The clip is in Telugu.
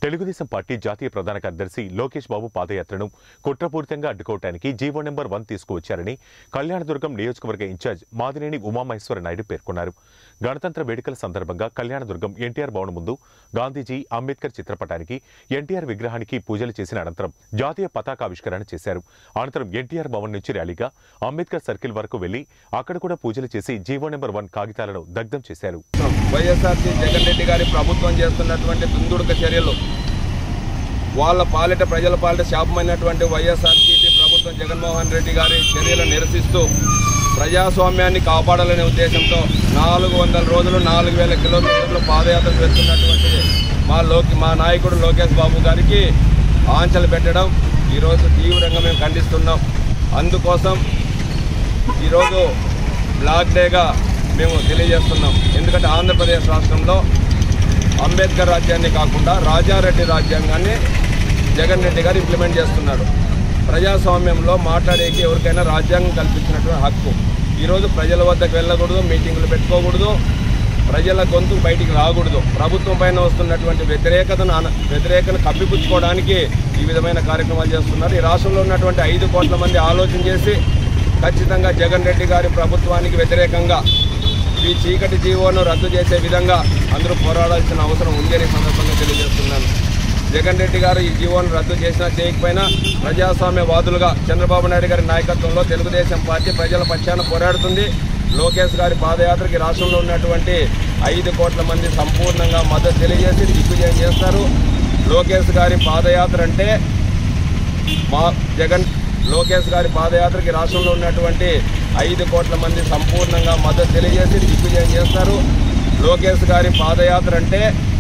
తెలుగుదేశం పార్టీ జాతీయ ప్రధాన కార్యదర్శి లోకేష్ బాబు పాదయాత్రను కుట్రపూరితంగా అడ్డుకోవడానికి జీవో నెంబర్ వన్ తీసుకువచ్చారని కళ్యాణదుర్గం నియోజకవర్గ ఇన్ఛార్జ్ మాదినేని ఉమామహేశ్వర నాయుడు పేర్కొన్నారు గణతంత్ర వేడుకల సందర్భంగా కళ్యాణదుర్గం ఎన్టీఆర్ భవన్ ముందు గాంధీజీ అంబేద్కర్ చిత్రపటానికి ఎన్టీఆర్ విగ్రహానికి పూజలు చేసిన అనంతరం జాతీయ పతాకావిష్కరణ చేశారు అనంతరం ఎన్టీఆర్ భవన్ నుంచి ర్యాలీగా అంబేద్కర్ సర్కిల్ వరకు వెళ్లి అక్కడ కూడా పూజలు చేసి జీవో నెంబర్ వన్ కాగితాలను దగ్ధం చేశారు వైఎస్ఆర్సీ జగన్ రెడ్డి గారి ప్రభుత్వం చేస్తున్నటువంటి దుందుడుక చర్యలు వాళ్ళ పాలిట ప్రజల పాలిట శాపమైనటువంటి వైఎస్ఆర్సీపీ ప్రభుత్వం జగన్మోహన్ రెడ్డి గారి చర్యలు నిరసిస్తూ ప్రజాస్వామ్యాన్ని కాపాడాలనే ఉద్దేశంతో నాలుగు వందల రోజులు నాలుగు వేల కిలోమీటర్లు పాదయాత్ర చేస్తున్నటువంటి మా లోకి మా నాయకుడు లోకేష్ బాబు గారికి ఆంచలు పెట్టడం ఈరోజు తీవ్రంగా మేము ఖండిస్తున్నాం అందుకోసం ఈరోజు బ్లాక్ డేగా మేము తెలియజేస్తున్నాం ఎందుకంటే ఆంధ్రప్రదేశ్ రాష్ట్రంలో అంబేద్కర్ రాజ్యాన్ని కాకుండా రాజారెడ్డి రాజ్యాంగాన్ని జగన్ రెడ్డి గారు ఇంప్లిమెంట్ చేస్తున్నాడు ప్రజాస్వామ్యంలో మాట్లాడేకి ఎవరికైనా రాజ్యాంగం కల్పించినటువంటి హక్కు ఈరోజు ప్రజల వద్దకు వెళ్ళకూడదు మీటింగులు పెట్టుకోకూడదు ప్రజల గొంతు బయటికి రాకూడదు ప్రభుత్వం పైన వస్తున్నటువంటి వ్యతిరేకతను అన- వ్యతిరేకతను కప్పిపుచ్చుకోవడానికి ఈ విధమైన కార్యక్రమాలు చేస్తున్నారు ఈ రాష్ట్రంలో ఉన్నటువంటి ఐదు కోట్ల మంది ఆలోచన చేసి ఖచ్చితంగా జగన్ రెడ్డి గారి ప్రభుత్వానికి వ్యతిరేకంగా ఈ చీకటి జీవోను రద్దు చేసే విధంగా అందరూ పోరాడాల్సిన అవసరం ఉందని ఈ సందర్భంగా తెలియజేస్తున్నాను జగన్ రెడ్డి గారు ఈ జీవోను రద్దు చేసినా చేయకపోయినా ప్రజాస్వామ్యవాదులుగా చంద్రబాబు నాయుడు గారి నాయకత్వంలో తెలుగుదేశం పార్టీ ప్రజల పక్షాన పోరాడుతుంది లోకేష్ గారి పాదయాత్రకి రాష్ట్రంలో ఉన్నటువంటి ఐదు కోట్ల మంది సంపూర్ణంగా మద్దతు తెలియజేసి దిగ్విజయం చేస్తారు లోకేష్ గారి పాదయాత్ర అంటే మా జగన్ లోకేష్ గారి పాదయాత్రకి రాష్ట్రంలో ఉన్నటువంటి ఐదు కోట్ల మంది సంపూర్ణంగా మద్దతు తెలియజేసి దిగ్విజయం చేస్తారు లోకేష్ గారి పాదయాత్ర అంటే